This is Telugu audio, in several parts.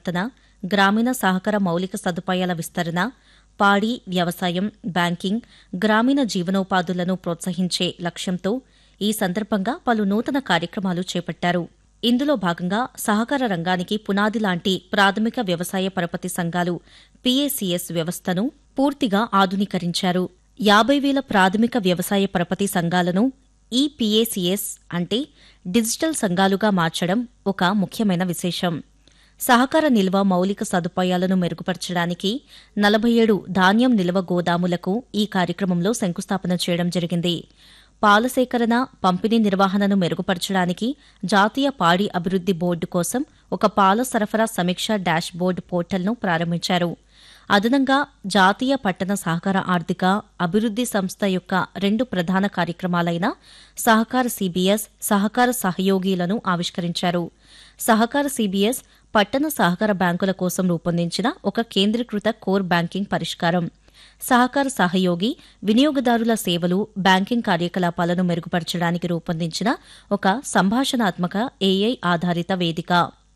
పరివర్తన గ్రామీణ సహకార మౌలిక సదుపాయాల విస్తరణ పాడి వ్యవసాయం బ్యాంకింగ్ గ్రామీణ జీవనోపాధులను ప్రోత్సహించే లక్ష్యంతో ఈ సందర్భంగా పలు నూతన కార్యక్రమాలు చేపట్టారు ఇందులో భాగంగా సహకార రంగానికి పునాది లాంటి ప్రాథమిక వ్యవసాయ పరపతి సంఘాలు పీఏసీఎస్ వ్యవస్థను పూర్తిగా ఆధునీకరించారు యాభై వేల ప్రాథమిక వ్యవసాయ పరపతి సంఘాలను ఈ పీఏసీఎస్ అంటే డిజిటల్ సంఘాలుగా మార్చడం ఒక ముఖ్యమైన విశేషం సహకార నిల్వ మౌలిక సదుపాయాలను మెరుగుపరచడానికి నలభై ఏడు ధాన్యం నిల్వ గోదాములకు ఈ కార్యక్రమంలో శంకుస్థాపన చేయడం జరిగింది పాల సేకరణ పంపిణీ నిర్వహణను మెరుగుపరచడానికి జాతీయ పాడి అభివృద్ది బోర్డు కోసం ఒక పాల సరఫరా సమీక్ష డాష్ బోర్డు పోర్టల్ను ప్రారంభించారు అదనంగా జాతీయ పట్టణ సహకార ఆర్థిక అభివృద్ది సంస్థ యొక్క రెండు ప్రధాన కార్యక్రమాలైన సహకార సీబీఎస్ సహకార సహయోగిలను ఆవిష్కరించారు సహకార సీబీఎస్ పట్టణ సహకార బ్యాంకుల కోసం రూపొందించిన ఒక కేంద్రీకృత కోర్ బ్యాంకింగ్ పరిష్కారం సహకార సహయోగి వినియోగదారుల సేవలు బ్యాంకింగ్ కార్యకలాపాలను మెరుగుపరచడానికి రూపొందించిన ఒక సంభాషణాత్మక ఏఐ ఆధారిత వేదిక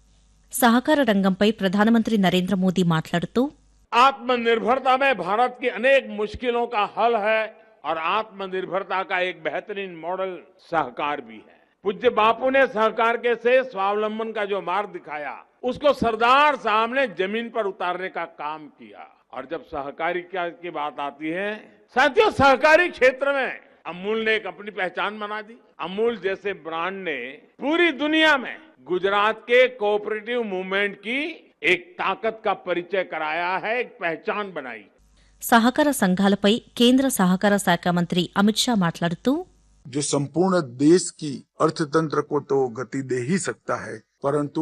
సహకార రంగంపై ప్రధానమంత్రి నరేంద్ర మోదీ మాట్లాడుతూ आत्मनिर्भरता में भारत की अनेक मुश्किलों का हल है और आत्मनिर्भरता का एक बेहतरीन मॉडल सहकार भी है पूज्य बापू ने सहकार के से स्वावलंबन का जो मार्ग दिखाया उसको सरदार साहब ने जमीन पर उतारने का काम किया और जब सहकारी क्या की बात आती है साथियों सहकारी क्षेत्र में अमूल ने एक अपनी पहचान बना दी अमूल जैसे ब्रांड ने पूरी दुनिया में गुजरात के कोऑपरेटिव मूवमेंट की एक ताकत का परिचय कराया है एक पहचान बनाई సహకార సంఘాలపై కేంద్ర సహకార శాఖ మంత్రి అమిత్ షా మాట్లాడుతూ जो संपूर्ण देश की अर्थतंत्र को तो गति दे ही सकता है परंतु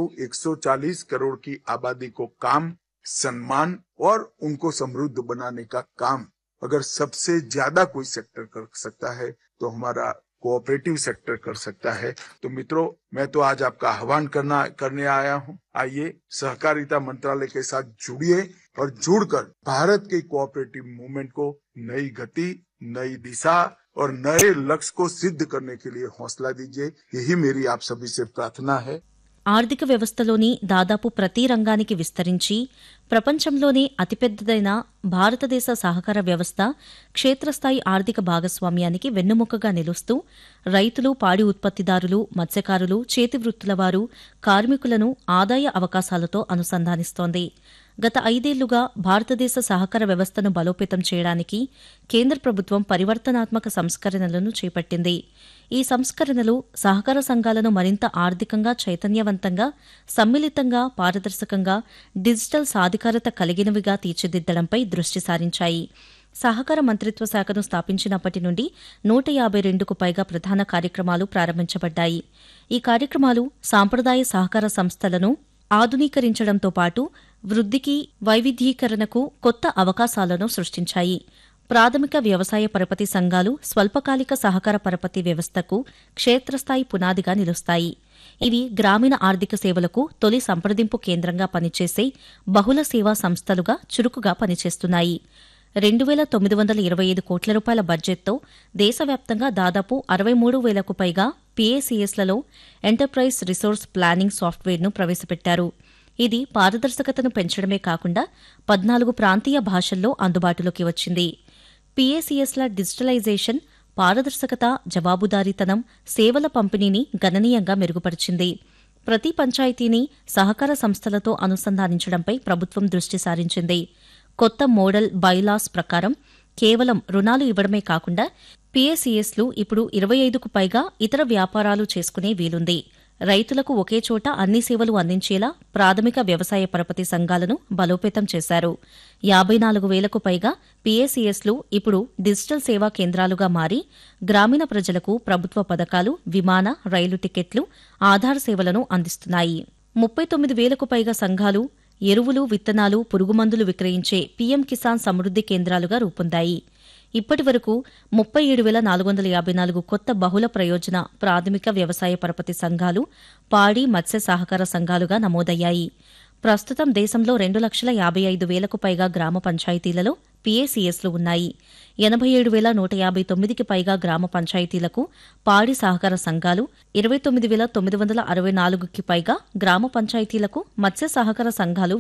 140 करोड़ की आबादी को काम सम्मान और उनको समृद्ध बनाने का काम अगर सबसे ज्यादा कोई सेक्टर कर सकता है तो हमारा कोऑपरेटिव सेक्टर कर सकता है तो मित्रों मैं तो आज आपका आह्वान करना करने आया हूं आइए सहकारिता मंत्रालय के साथ जुड़िए और जुड़कर भारत के कोऑपरेटिव मूवमेंट को नई गति नई दिशा और नए लक्ष्य को सिद्ध करने के लिए हौसला दीजिए यही मेरी आप सभी से प्रार्थना है ఆర్థిక వ్యవస్థలోని దాదాపు ప్రతి రంగానికి విస్తరించి ప్రపంచంలోనే అతిపెద్దదైన భారతదేశ సహకార వ్యవస్థ క్షేత్రస్థాయి ఆర్థిక భాగస్వామ్యానికి వెన్నుముకగా నిలుస్తూ రైతులు పాడి ఉత్పత్తిదారులు మత్స్యకారులు చేతివృత్తుల వారు కార్మికులను ఆదాయ అవకాశాలతో అనుసంధానిస్తోంది గత ఐదేళ్లుగా భారతదేశ సహకార వ్యవస్థను బలోపేతం చేయడానికి కేంద్ర ప్రభుత్వం పరివర్తనాత్మక సంస్కరణలను చేపట్టింది ఈ సంస్కరణలు సహకార సంఘాలను మరింత ఆర్థికంగా చైతన్యవంతంగా సమ్మిళితంగా పారదర్శకంగా డిజిటల్ సాధికారత కలిగినవిగా తీర్చిదిద్దడంపై దృష్టి సారించాయి సహకార మంత్రిత్వ శాఖను స్థాపించినప్పటి నుండి నూట యాభై రెండుకు పైగా ప్రధాన కార్యక్రమాలు ప్రారంభించబడ్డాయి ఈ కార్యక్రమాలు సాంప్రదాయ సహకార సంస్థలను ఆధునీకరించడంతో పాటు వృద్ధికి వైవిధ్యీకరణకు కొత్త అవకాశాలను సృష్టించాయి ప్రాథమిక వ్యవసాయ పరపతి సంఘాలు స్వల్పకాలిక సహకార పరపతి వ్యవస్థకు క్షేత్రస్థాయి పునాదిగా నిలుస్తాయి ఇవి గ్రామీణ ఆర్థిక సేవలకు తొలి సంప్రదింపు కేంద్రంగా పనిచేసే బహుళ సేవా సంస్థలుగా చురుకుగా పనిచేస్తున్నాయి రెండు వేల తొమ్మిది వందల ఇరవై ఐదు కోట్ల రూపాయల బడ్జెట్తో దేశవ్యాప్తంగా దాదాపు అరవై మూడు వేలకు పైగా పీఏసీఎస్లలో ఎంటర్ప్రైజ్ రిసోర్స్ ప్లానింగ్ సాఫ్ట్వేర్ను ప్రవేశపెట్టారు ఇది పారదర్శకతను పెంచడమే కాకుండా పద్నాలుగు ప్రాంతీయ భాషల్లో అందుబాటులోకి వచ్చింది పీఏసీఎస్ల డిజిటలైజేషన్ పారదర్శకత జవాబుదారీతనం సేవల పంపిణీని గణనీయంగా మెరుగుపరిచింది ప్రతి పంచాయతీని సహకార సంస్థలతో అనుసంధానించడంపై ప్రభుత్వం దృష్టి సారించింది కొత్త మోడల్ బైలాస్ ప్రకారం కేవలం రుణాలు ఇవ్వడమే కాకుండా పీఏసీఎస్లు ఇప్పుడు ఇరవై ఐదుకు పైగా ఇతర వ్యాపారాలు చేసుకునే వీలుంది రైతులకు ఒకే చోట అన్ని సేవలు అందించేలా ప్రాథమిక వ్యవసాయ పరపతి సంఘాలను బలోపేతం చేశారు యాబై నాలుగు వేలకు పైగా పీఏసీఎస్లు ఇప్పుడు డిజిటల్ సేవా కేంద్రాలుగా మారి గ్రామీణ ప్రజలకు ప్రభుత్వ పథకాలు విమాన రైలు టికెట్లు ఆధార్ సేవలను అందిస్తున్నాయి ముప్పై తొమ్మిది వేలకు పైగా సంఘాలు ఎరువులు విత్తనాలు పురుగుమందులు విక్రయించే పీఎం కిసాన్ సమృద్ది కేంద్రాలుగా రూపొందాయి ఇప్పటి వరకు ముప్పై ఏడు వేల నాలుగు వందల యాభై నాలుగు కొత్త బహుళ ప్రయోజన ప్రాథమిక వ్యవసాయ పరపతి సంఘాలు పాడి మత్స్య సహకార సంఘాలుగా నమోదయ్యాయి ప్రస్తుతం దేశంలో రెండు లక్షల యాభై ఐదు వేలకు పైగా గ్రామ పంచాయతీలలో పీఏసీఎస్లు ఉన్నాయి ఎనభై ఏడు వేల నూట యాభై తొమ్మిదికి పైగా గ్రామ పంచాయతీలకు పాడి సహకార సంఘాలు ఇరవై తొమ్మిది వేల తొమ్మిది వందల అరవై నాలుగుకి పైగా గ్రామ పంచాయతీలకు మత్స్య సహకార సంఘాలు